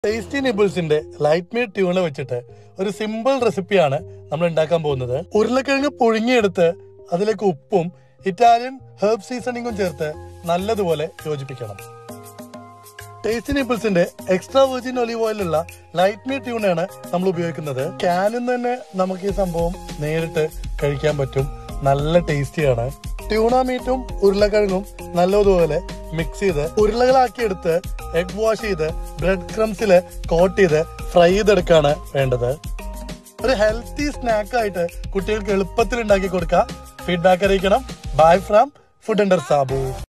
tasty നിബിൾസിന്റെ light meat tuna വെച്ചിട്ട് ഒരു സിമ്പിൾ റെസിപ്പിയാണ് നമ്മൾ ഉണ്ടാക്കാൻ പോകുന്നത് ഉരുളക്കിഴങ്ങ് പുഴുങ്ങിയെടുത്ത് അതിലേക്ക് ഉപ്പും ഇറ്റാലിയൻ ഹെർബ് സീസണിങ്ങും ചേർത്ത് നല്ലതുപോലെ യോജിപ്പിക്കണം ടേസ്റ്റി നിബിൾസിന്റെ എക്സ്ട്രാ വെർജിൻ ഒലിവ് ഓയിലുള്ള ലൈറ്റ് മീറ്റ് ട്യൂണാണ് നമ്മൾ ഉപയോഗിക്കുന്നത് ക്യാനിൽ നിന്ന് തന്നെ നമുക്ക് ഈ സംഭവം നേരിട്ട് കഴിക്കാൻ പറ്റും നല്ല ടേസ്റ്റിയാണ് ട്യൂണ മീറ്റും ഉരുളക്കിഴങ്ങും നല്ലതുപോലെ മിക്സ് ചെയ്ത് ഉരുളകളാക്കി എടുത്ത് എഗ് വാഷ് ചെയ്ത് ബ്രെഡ് ക്രംസിൽ കോട്ട് ചെയ്ത് ഫ്രൈ ചെയ്തെടുക്കാണ് വേണ്ടത് ഒരു ഹെൽത്തി സ്നാക്ക് ആയിട്ട് കുട്ടികൾക്ക് എളുപ്പത്തിൽ ഉണ്ടാക്കി കൊടുക്കാം ഫീഡ്ബാക്ക് അറിയിക്കണം bye from food under Sabu